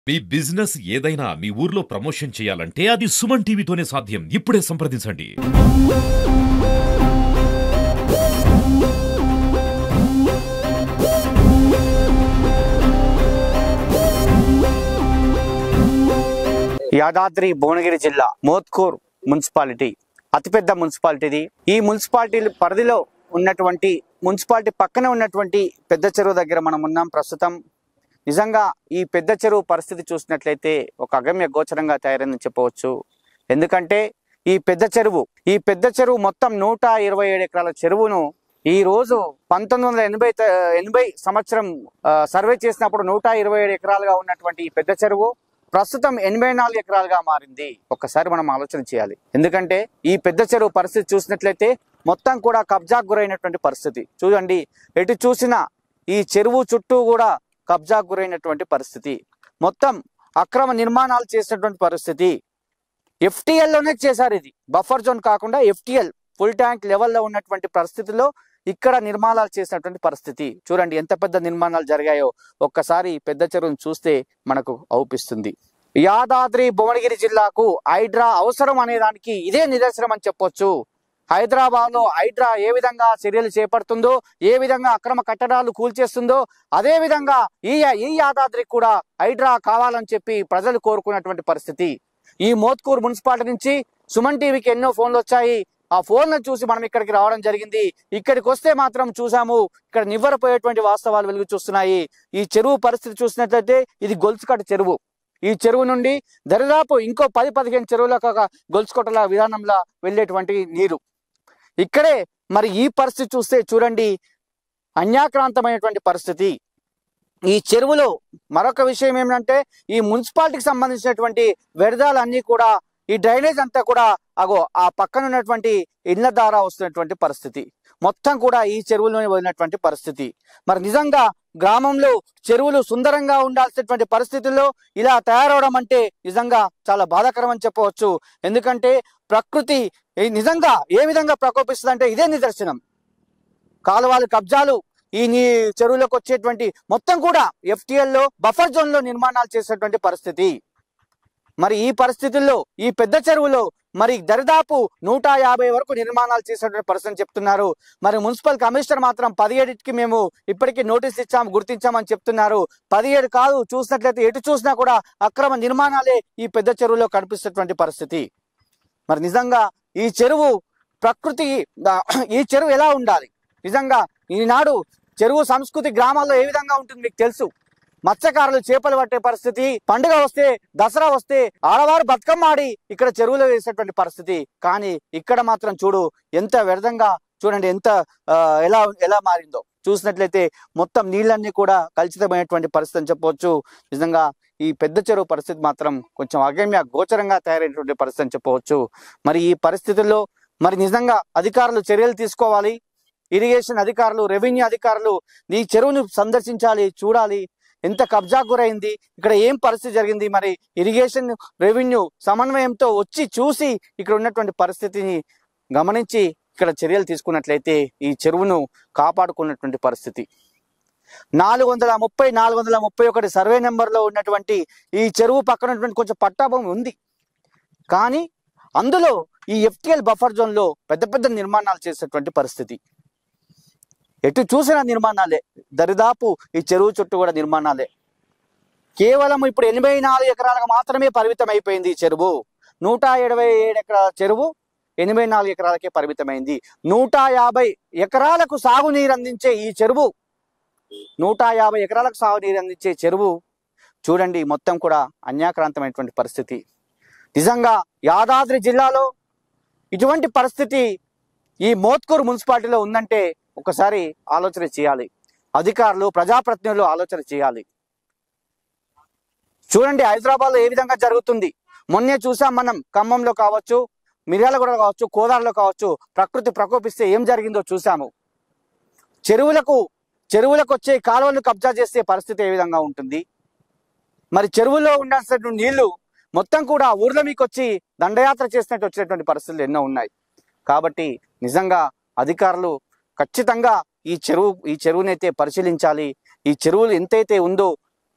మీ business ఏదైనా మీ ఊర్లో promotion చేయాలంటే అది సుమన్ టీవీతోనే సాధ్యం ఇప్పుడే సంప్రదించండి యాదాద్రి భువనగిరి జిల్లా మోత్కూర్ మున్సిపాలిటీ అతిపెద్ద మున్సిపాలిటీది ఈ మున్సిపాలిటీ పరిధిలో ఉన్నటువంటి మున్సిపాలిటీ పక్కనే ఉన్నటువంటి పెద్ద చెరువు దగ్గర మనం ఉన్నాం ప్రస్తుతం నిజంగా ఈ పెద్ద చెరువు పరిస్థితి చూసినట్లయితే ఒక అగమ్య గోచరంగా తయారైందని చెప్పవచ్చు ఎందుకంటే ఈ పెద్ద చెరువు ఈ పెద్ద చెరువు మొత్తం నూట ఇరవై ఏడు ఎకరాల చెరువును ఈ రోజు పంతొమ్మిది వందల ఎనభై త- ఎనభై సంవత్సరం ఆ, సర్వే చేసినప్పుడు నూట ఇరవై ఏడు ఎకరాలుగా ఉన్నటువంటి ఈ పెద్ద చెరువు ప్రస్తుతం ఎనభై నాలుగు ఎకరాలుగా మారింది ఒక్కసారి మనం ఆలోచన చేయాలి ఎందుకంటే ఈ పెద్ద చెరువు పరిస్థితి చూసినట్లయితే మొత్తం కూడా కబ్జాకు గురైనటువంటి పరిస్థితి చూడండి ఎటు చూసినా ఈ చెరువు చుట్టూ కూడా కబ్జాకు గురైనటువంటి పరిస్థితి మొత్తం అక్రమ నిర్మాణాలు చేసినటువంటి పరిస్థితి ఎఫ్టిఎల్ లోనే చేశారు ఇది బఫర్ జోన్ కాకుండా ఎఫ్టిఎల్ ఫుల్ ట్యాంక్ లెవెల్లో ఉన్నటువంటి పరిస్థితిలో ఇక్కడ నిర్మాణాలు చేసినటువంటి పరిస్థితి చూడండి ఎంత పెద్ద నిర్మాణాలు జరిగాయో ఒక్కసారి ఈ పెద్ద చెరువును చూస్తే మనకు అవుపిస్తుంది యాదాద్రి భువనగిరి జిల్లాకు హైడ్రా అవసరం అనే దానికి ఇదే నిదర్శనం అని చెప్పొచ్చు హైదరాబాద్ లో హైడ్రా ఏ విధంగా చర్యలు చేపడుతుందో ఏ విధంగా అక్రమ కట్టడాలు కూల్చేస్తుందో అదే విధంగా ఈ ఈ యాదాద్రికి కూడా హైడ్రా కావాలని చెప్పి ప్రజలు కోరుకున్నటువంటి పరిస్థితి ఈ మోత్కూర్ మున్సిపాలిటీ నుంచి సుమన్ టీవీకి ఎన్నో ఫోన్లు వచ్చాయి ఆ ఫోన్లను చూసి మనం ఇక్కడికి రావడం జరిగింది ఇక్కడికి వస్తే మాత్రం చూసాము ఇక్కడ నివ్వరపోయేటువంటి వాస్తవాలు వెలుగు చూస్తున్నాయి ఈ చెరువు పరిస్థితి చూసినట్లయితే ఇది గొలుసుకట్ట చెరువు ఈ చెరువు నుండి దరిదాపు ఇంకో పది పదిహేను చెరువులకు ఒక గొలుసుకొట్టల విధానంలో వెళ్ళేటువంటి నీరు ఇక్కడే మరి ఈ పరిస్థితి చూస్తే చూడండి అన్యాక్రాంతమైనటువంటి పరిస్థితి ఈ చెరువులో మరొక విషయం ఏమిటంటే ఈ మున్సిపాలిటీకి సంబంధించినటువంటి వ్యర్థాలన్నీ కూడా ఈ డ్రైనేజ్ అంతా కూడా అగో ఆ పక్కన ఉన్నటువంటి ఇళ్ల ద్వారా వస్తున్నటువంటి పరిస్థితి మొత్తం కూడా ఈ చెరువులోనే పోయినటువంటి పరిస్థితి మరి నిజంగా గ్రామంలో చెరువులు సుందరంగా ఉండాల్సినటువంటి పరిస్థితుల్లో ఇలా తయారవడం అంటే నిజంగా చాలా బాధాకరం అని చెప్పవచ్చు ఎందుకంటే ప్రకృతి ఈ నిజంగా ఏ విధంగా ప్రకోపిస్తుంది అంటే ఇదే నిదర్శనం కాలువలు కబ్జాలు ఈ నీ చెరువులోకి వచ్చేటువంటి మొత్తం కూడా ఎఫ్టిఎల్ లో బఫర్ జోన్ లో నిర్మాణాలు చేసేటువంటి పరిస్థితి మరి ఈ పరిస్థితుల్లో ఈ పెద్ద చెరువులో మరి దరిదాపు నూట యాభై వరకు నిర్మాణాలు చేసేటువంటి పరిస్థితి చెప్తున్నారు మరి మున్సిపల్ కమిషనర్ మాత్రం పదిహేడుకి మేము ఇప్పటికీ నోటీస్ ఇచ్చాము గుర్తించామని చెప్తున్నారు పదిహేడు కాదు చూసినట్లయితే ఎటు చూసినా కూడా అక్రమ నిర్మాణాలే ఈ పెద్ద చెరువులో కనిపిస్తున్నటువంటి పరిస్థితి మరి నిజంగా ఈ చెరువు ప్రకృతి ఈ చెరువు ఎలా ఉండాలి నిజంగా ఈనాడు చెరువు సంస్కృతి గ్రామాల్లో ఏ విధంగా ఉంటుంది మీకు తెలుసు మత్స్యకారులు చేపలు పట్టే పరిస్థితి పండుగ వస్తే దసరా వస్తే ఆడవారు బతుకమ్మ ఆడి ఇక్కడ చెరువులో వేసేటువంటి పరిస్థితి కానీ ఇక్కడ మాత్రం చూడు ఎంత వ్యర్థంగా చూడండి ఎంత ఆ, ఎలా ఎలా మారిందో చూసినట్లయితే మొత్తం నీళ్ళన్నీ కూడా కలుషితమైనటువంటి పరిస్థితి అని చెప్పవచ్చు నిజంగా ఈ పెద్ద చెరువు పరిస్థితి మాత్రం కొంచెం అగమ్య గోచరంగా తయారైనటువంటి పరిస్థితి అని చెప్పవచ్చు మరి ఈ పరిస్థితుల్లో మరి నిజంగా అధికారులు చర్యలు తీసుకోవాలి ఇరిగేషన్ అధికారులు రెవెన్యూ అధికారులు ఈ చెరువును సందర్శించాలి చూడాలి ఎంత కబ్జా గురైంది ఇక్కడ ఏం పరిస్థితి జరిగింది మరి ఇరిగేషన్ రెవెన్యూ సమన్వయంతో వచ్చి చూసి ఇక్కడ ఉన్నటువంటి పరిస్థితిని గమనించి ఇక్కడ చర్యలు తీసుకున్నట్లయితే ఈ చెరువును కాపాడుకున్నటువంటి పరిస్థితి నాలుగు వందల ముప్పై నాలుగు వందల ముప్పై ఒకటి సర్వే నెంబర్లో ఉన్నటువంటి ఈ చెరువు పక్కన ఉన్నటువంటి కొంచెం పట్టాభూమి ఉంది కానీ అందులో ఈ ఎఫ్టిఎల్ బఫర్ జోన్లో పెద్ద పెద్ద నిర్మాణాలు చేసేటువంటి పరిస్థితి ఎటు చూసిన నిర్మాణాలే దరిదాపు ఈ చెరువు చుట్టూ కూడా నిర్మాణాలే కేవలం ఇప్పుడు ఎనభై నాలుగు ఎకరాలకు మాత్రమే పరిమితం అయిపోయింది ఈ చెరువు నూట ఇరవై ఏడు ఎకరాల చెరువు ఎనభై నాలుగు ఎకరాలకే పరిమితమైంది నూట యాభై ఎకరాలకు సాగునీరు అందించే ఈ చెరువు నూట యాభై ఎకరాలకు సాగునీరు అందించే చెరువు చూడండి మొత్తం కూడా అన్యాక్రాంతమైనటువంటి పరిస్థితి నిజంగా యాదాద్రి జిల్లాలో ఇటువంటి పరిస్థితి ఈ మోత్కూరు మున్సిపాలిటీలో ఉందంటే ఒకసారి ఆలోచన చేయాలి అధికారులు ప్రజాప్రతినిధులు ఆలోచన చేయాలి చూడండి హైదరాబాద్ లో ఏ విధంగా జరుగుతుంది మొన్నే చూసాం మనం ఖమ్మంలో కావచ్చు మిర్యాలగూడ కావచ్చు కోదాడలో కావచ్చు ప్రకృతి ప్రకోపిస్తే ఏం జరిగిందో చూసాము చెరువులకు చెరువులకు వచ్చే కాలువలు కబ్జా చేసే పరిస్థితి ఏ విధంగా ఉంటుంది మరి చెరువులో ఉండాల్సినటువంటి నీళ్లు మొత్తం కూడా ఊర్ల మీకు వచ్చి దండయాత్ర చేసినట్టు వచ్చినటువంటి పరిస్థితులు ఎన్నో ఉన్నాయి కాబట్టి నిజంగా అధికారులు ఖచ్చితంగా ఈ చెరువు ఈ చెరువునైతే పరిశీలించాలి ఈ చెరువులు ఎంతైతే ఉందో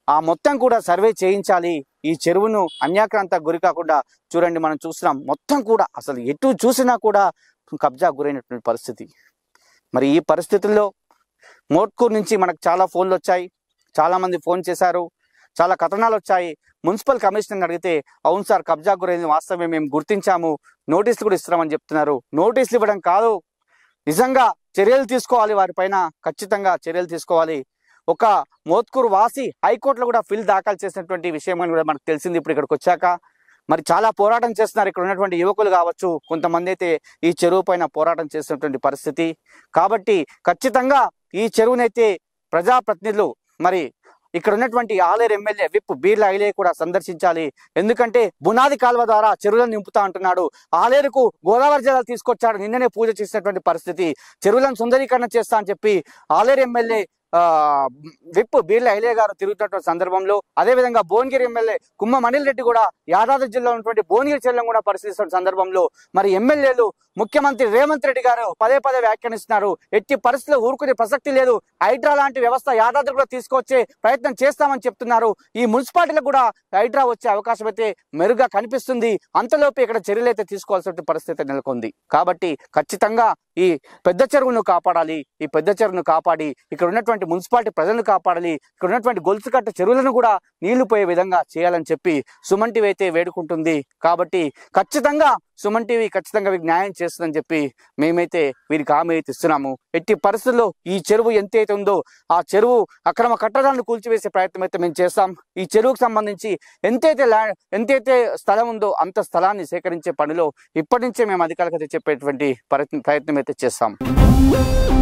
ఆ మొత్తం కూడా సర్వే చేయించాలి ఈ చెరువును అన్యాక్రాంత గురి కాకుండా చూడండి మనం చూస్తున్నాం మొత్తం కూడా అసలు ఎటు చూసినా కూడా కబ్జా గురైనటువంటి పరిస్థితి మరి ఈ పరిస్థితుల్లో మోట్కూర్ నుంచి మనకు చాలా ఫోన్లు వచ్చాయి చాలా మంది ఫోన్ చేశారు చాలా కథనాలు వచ్చాయి మున్సిపల్ కమిషనర్ అడిగితే అవును సార్ కబ్జా గురైంది వాస్తవమే మేము గుర్తించాము నోటీసులు కూడా ఇస్తున్నామని చెప్తున్నారు నోటీసులు ఇవ్వడం కాదు నిజంగా చర్యలు తీసుకోవాలి వారిపైన ఖచ్చితంగా చర్యలు తీసుకోవాలి ఒక మోత్కూరు వాసి హైకోర్టులో కూడా ఫిల్ దాఖలు చేసినటువంటి విషయం అని కూడా మనకు తెలిసింది ఇప్పుడు ఇక్కడికి వచ్చాక మరి చాలా పోరాటం చేస్తున్నారు ఇక్కడ ఉన్నటువంటి యువకులు కావచ్చు కొంతమంది అయితే ఈ చెరువు పైన పోరాటం చేస్తున్నటువంటి పరిస్థితి కాబట్టి ఖచ్చితంగా ఈ చెరువునైతే ప్రజాప్రతినిధులు మరి ఇక్కడ ఉన్నటువంటి ఆలేరు ఎమ్మెల్యే విప్ బీర్ల ఐలే కూడా సందర్శించాలి ఎందుకంటే బునాది కాల్వ ద్వారా చెరువులను నింపుతా అంటున్నాడు ఆలేరుకు గోదావరి జలాలు తీసుకొచ్చాడు నిన్ననే పూజ చేసినటువంటి పరిస్థితి చెరువులను సుందరీకరణ చేస్తా అని చెప్పి ఆలేరు ఎమ్మెల్యే ఆ, విప్ బీర్ల ఐలే గారు తిరుగుతున్నటువంటి సందర్భంలో అదేవిధంగా భువనగిరి ఎమ్మెల్యే కుమ్మ అనిల్ రెడ్డి కూడా యాదాద్రి జిల్లా ఉన్నటువంటి భువనగిరి చెల్లం కూడా పరిశీలిస్తున్న సందర్భంలో మరి ఎమ్మెల్యేలు ముఖ్యమంత్రి రేవంత్ రెడ్డి గారు పదే పదే వ్యాఖ్యానిస్తున్నారు ఎట్టి పరిస్థితుల్లో ఊరుకునే ప్రసక్తి లేదు హైడ్రా లాంటి వ్యవస్థ యాదాద్రి కూడా తీసుకొచ్చే ప్రయత్నం చేస్తామని చెప్తున్నారు ఈ మున్సిపాలిటీలకు కూడా హైడ్రా వచ్చే అవకాశం అయితే మెరుగ్గా కనిపిస్తుంది అంతలోపు ఇక్కడ చర్యలు అయితే తీసుకోవాల్సిన పరిస్థితి నెలకొంది కాబట్టి ఖచ్చితంగా ఈ పెద్ద చెరువును కాపాడాలి ఈ పెద్ద చెరువును కాపాడి ఇక్కడ ఉన్నటువంటి మున్సిపాలిటీ ప్రజలను కాపాడాలి ఇక్కడ ఉన్నటువంటి గొలుసు కట్ట చెరువులను కూడా నీళ్లు పోయే విధంగా చేయాలని చెప్పి సుమన్ టీవీ అయితే వేడుకుంటుంది కాబట్టి ఖచ్చితంగా సుమన్ టీవీ ఖచ్చితంగా వీరికి న్యాయం చేస్తుందని చెప్పి మేమైతే వీరికి హామీ అయితే ఇస్తున్నాము ఎట్టి పరిస్థితుల్లో ఈ చెరువు ఎంతైతే ఉందో ఆ చెరువు అక్రమ కట్టడాలను కూల్చివేసే ప్రయత్నం అయితే మేము చేస్తాం ఈ చెరువుకు సంబంధించి ఎంతైతే ల్యా ఎంతైతే స్థలం ఉందో అంత స్థలాన్ని సేకరించే పనిలో ఇప్పటి నుంచే మేము అధికారులకు అయితే చెప్పేటువంటి ప్రయత్నం ప్రయత్నం అయితే చేస్తాం